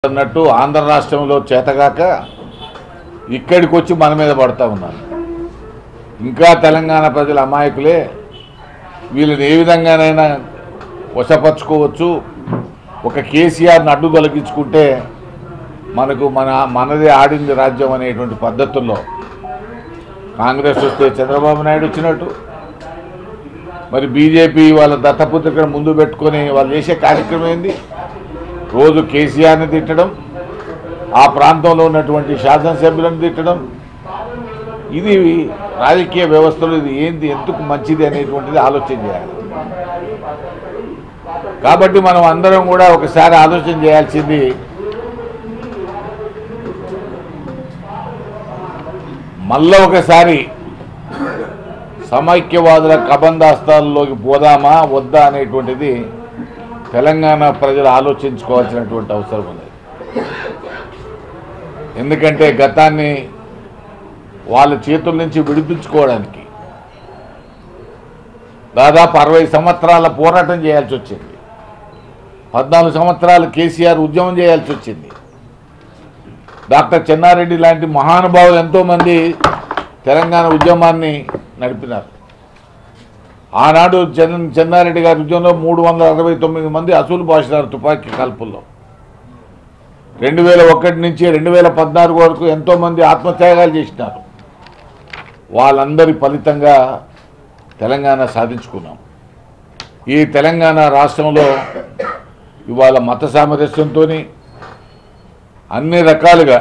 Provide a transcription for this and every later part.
అన్నట్టు ఆంధ్ర రాష్ట్రంలో చేతగాక ఇక్కడికి వచ్చి మన మీద పడతా ఉన్నారు ఇంకా తెలంగాణ ప్రజల అమాయకులే వీళ్ళని ఏ విధంగానైనా వశపరుచుకోవచ్చు ఒక కేసీఆర్ని అడ్డు తొలగించుకుంటే మనకు మన మనదే ఆడింది రాజ్యం అనేటువంటి పద్ధతుల్లో కాంగ్రెస్ వస్తే చంద్రబాబు నాయుడు వచ్చినట్టు మరి బీజేపీ వాళ్ళ దత్తపుత్రికను ముందు పెట్టుకొని వాళ్ళు చేసే కార్యక్రమం ఏంది రోజు కేసీఆర్ని తిట్టడం ఆ ప్రాంతంలో ఉన్నటువంటి శాసనసభ్యులను తిట్టడం ఇది రాజకీయ వ్యవస్థలో ఇది ఏంది ఎందుకు మంచిది అనేటువంటిది ఆలోచన చేయాలి కాబట్టి మనం అందరం కూడా ఒకసారి ఆలోచన చేయాల్సింది మళ్ళా ఒకసారి సమైక్యవాదుల కబందాస్తాల్లోకి పోదామా వద్దా అనేటువంటిది తెలంగాణ ప్రజలు ఆలోచించుకోవాల్సినటువంటి అవసరం ఉంది ఎందుకంటే గతాన్ని వాళ్ళ చేతుల నుంచి విడిపించుకోవడానికి దాదాపు అరవై సంవత్సరాల పోరాటం చేయాల్సి వచ్చింది పద్నాలుగు సంవత్సరాలు కేసీఆర్ ఉద్యమం చేయాల్సి వచ్చింది డాక్టర్ చెన్నారెడ్డి లాంటి మహానుభావులు ఎంతోమంది తెలంగాణ ఉద్యమాన్ని నడిపినారు ఆనాడు చెన్ చెన్నారెడ్డి గారి ఉద్యమంలో మూడు వందల అరవై తొమ్మిది మంది అసూలు భాషినారు తుపాకీ కాల్పుల్లో రెండు వేల ఒకటి నుంచి రెండు వేల పద్నాలుగు వరకు ఎంతోమంది ఆత్మత్యాగాలు చేసినారు వాళ్ళందరి ఫలితంగా తెలంగాణ సాధించుకున్నాం ఈ తెలంగాణ రాష్ట్రంలో ఇవాళ మత సామరస్యంతో అన్ని రకాలుగా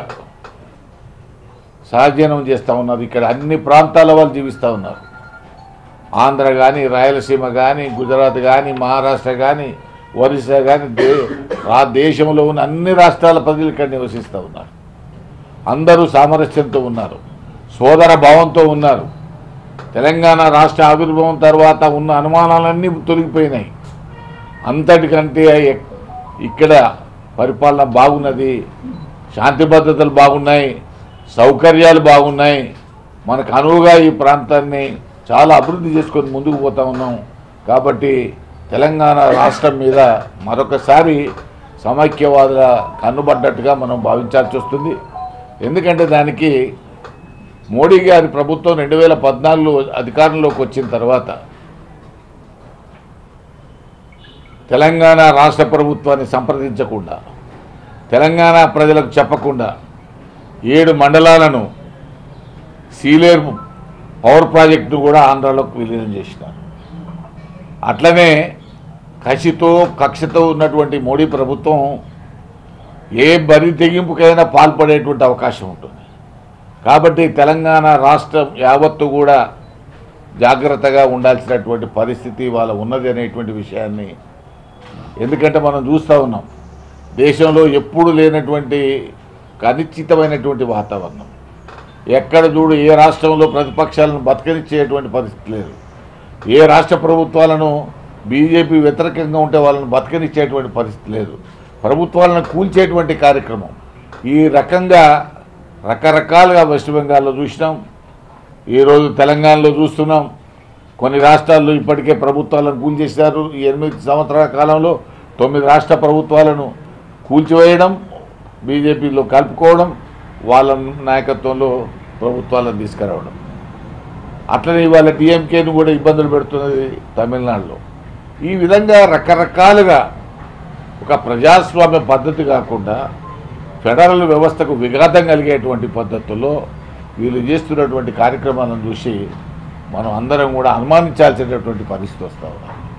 సహజీవనం చేస్తూ ఉన్నారు ఇక్కడ అన్ని ప్రాంతాల వాళ్ళు జీవిస్తూ ఉన్నారు ఆంధ్ర కానీ రాయలసీమ కానీ గుజరాత్ కానీ మహారాష్ట్ర కానీ ఒరిస్సా కానీ దే ఆ దేశంలో ఉన్న అన్ని రాష్ట్రాల ప్రజలు ఇక్కడ నివసిస్తూ ఉన్నారు అందరూ సామరస్యంతో ఉన్నారు సోదర భావంతో ఉన్నారు తెలంగాణ రాష్ట్ర ఆవిర్భావం తర్వాత ఉన్న అనుమానాలన్నీ తొలగిపోయినాయి అంతటికంటే ఎక్- ఇక్కడ పరిపాలన బాగున్నది శాంతి భద్రతలు బాగున్నాయి సౌకర్యాలు బాగున్నాయి మనకు అనువుగా ఈ ప్రాంతాన్ని చాలా అభివృద్ధి చేసుకొని ముందుకు పోతా ఉన్నాం కాబట్టి తెలంగాణ రాష్ట్రం మీద మరొకసారి సమైక్యవాదుల కన్నుబడ్డట్టుగా మనం భావించాల్సి వస్తుంది ఎందుకంటే దానికి మోడీ గారి ప్రభుత్వం రెండు వేల పద్నాలుగులో అధికారంలోకి వచ్చిన తర్వాత తెలంగాణ రాష్ట్ర ప్రభుత్వాన్ని సంప్రదించకుండా తెలంగాణ ప్రజలకు చెప్పకుండా ఏడు మండలాలను సీలేరు పవర్ ప్రాజెక్టు కూడా ఆంధ్రాలోకి విలీనం చేసినారు అట్లనే కసితో కక్షతో ఉన్నటువంటి మోడీ ప్రభుత్వం ఏ బరి తెగింపుకైనా పాల్పడేటువంటి అవకాశం ఉంటుంది కాబట్టి తెలంగాణ రాష్ట్రం యావత్తు కూడా జాగ్రత్తగా ఉండాల్సినటువంటి పరిస్థితి వాళ్ళ ఉన్నది అనేటువంటి విషయాన్ని ఎందుకంటే మనం చూస్తూ ఉన్నాం దేశంలో ఎప్పుడు లేనటువంటి అనిశ్చితమైనటువంటి వాతావరణం ఎక్కడ చూడు ఏ రాష్ట్రంలో ప్రతిపక్షాలను బతకనిచ్చేటువంటి పరిస్థితి లేదు ఏ రాష్ట్ర ప్రభుత్వాలను బీజేపీ వ్యతిరేకంగా ఉంటే వాళ్ళని బతకనిచ్చేటువంటి పరిస్థితి లేదు ప్రభుత్వాలను కూల్చేటువంటి కార్యక్రమం ఈ రకంగా రకరకాలుగా వెస్ట్ బెంగాల్లో చూసినాం ఈరోజు తెలంగాణలో చూస్తున్నాం కొన్ని రాష్ట్రాల్లో ఇప్పటికే ప్రభుత్వాలను కూల్చేశారు ఈ ఎనిమిది సంవత్సరాల కాలంలో తొమ్మిది రాష్ట్ర ప్రభుత్వాలను కూల్చివేయడం బీజేపీలో కలుపుకోవడం వాళ్ళ నాయకత్వంలో ప్రభుత్వాలను తీసుకురావడం అట్లనే ఇవాళ డిఎంకేను కూడా ఇబ్బందులు పెడుతున్నది తమిళనాడులో ఈ విధంగా రకరకాలుగా ఒక ప్రజాస్వామ్య పద్ధతి కాకుండా ఫెడరల్ వ్యవస్థకు విఘాతం కలిగేటువంటి పద్ధతుల్లో వీళ్ళు చేస్తున్నటువంటి కార్యక్రమాలను చూసి మనం అందరం కూడా అనుమానించాల్సినటువంటి పరిస్థితి వస్తూ ఉన్నాం